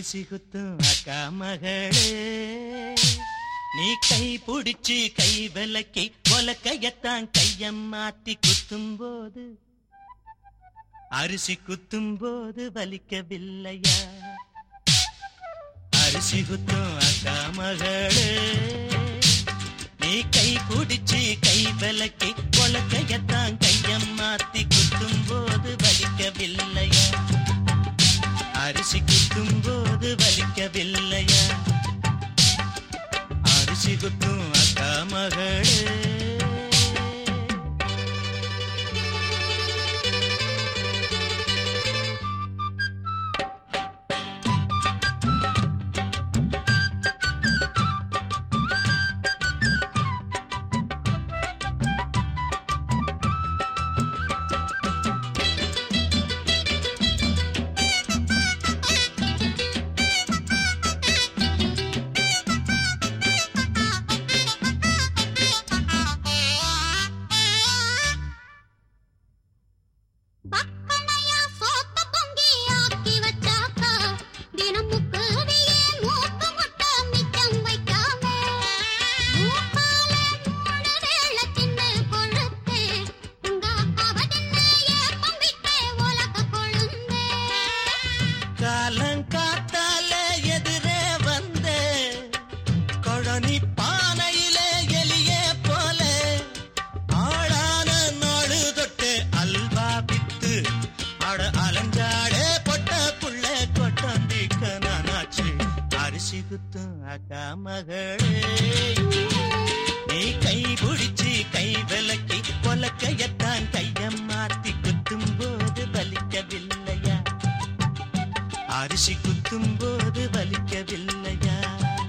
அரிசி குத்தும் அக்கா மகளே நீ கை புடிச்சு கை விலக்கி உலக்கையத்தான் கையம் மாத்தி குத்தும் போது அரிசி குத்தும் போது வலிக்கவில்லையா அரிசி குத்தும் அக்கா மகளே நீ கை புடிச்சு கை விலக்கி உலக்கையத்தான் கையம் மாத்தி குத்தும் போது வலிக்கவில்லையா அரிசி குத்தும் போது வலிக்கவில்லையா அரிசி குத்தும் அக்கா மகளே பக்கனையா சோத்த பொங்கி ஆக்கி வச்சாக்கா தினம் முக்குவியே மூக்கு முட்டை மிச்சம் வைக்காம மூக்கால மூணு வேளை தின்னு கொழுத்தே உங்க அக்காவ தின்னு ஏப்பம் விட்டே உலக கொழுந்தே காலங்காத்தால எதிரே வந்த கொழனி பானையில எலியே போல ஆளான நாடு தொட்டு அல்வா வித்து அட அலஞ்சாடே பொட்ட புள்ள கொட்டந்திக்க நானாச்சு அரிசி குத்தும் அக்கா மகளே நீ கை பிடிச்சி கை விலக்கி கொலக்கையத்தான் கையம் மாத்தி குத்தும் போது வலிக்கவில்லையா அரிசி குத்தும் போது வலிக்கவில்லையா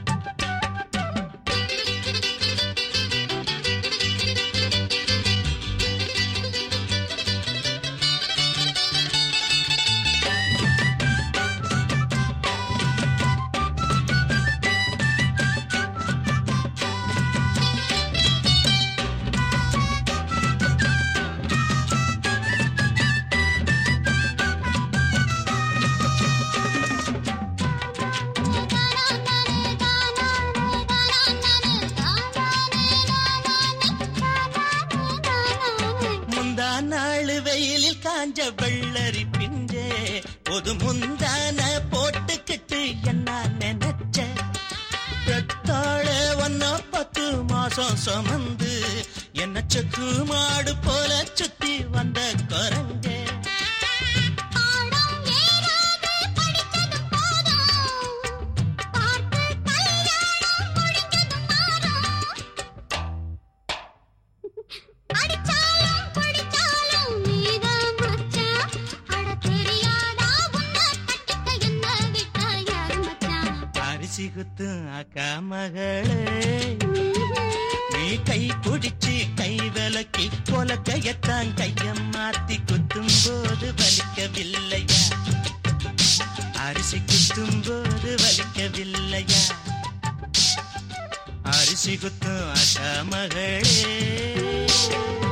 முந்தா நாள் வெயிலில் காஞ்ச வெள்ளரி பிஞ்சே ஒரு முந்தான போட்டுக்கிட்டு என்ன நினைச்ச பெத்தாழ ஒன்ன பத்து மாசம் சுமந்து என்ன செக்கு மாடு போல சுத்தி வந்த குரங்கே பாடம் ஏறாது படிச்சதும் போதும் பார்த்து கல்யாணம் முடிஞ்சதும் மாறும் அடிச்சாலும் பிடிச்சாலும் நீதான் மச்சான் அட தெரியாதா உன்னை கட்டிக்க என்ன விட்டா யாரு மச்சான் அரிசி குத்தும் அக்கா மகளே நீ கை பிடிச்சு கை விலக்கி கொலக்கையத்தான் கையம் மாத்தி குத்தும் போது வலிக்கவில்லையா அரிசி குத்தும் போது வலிக்கவில்லையா அரிசி குத்தும் அக்கா மகளே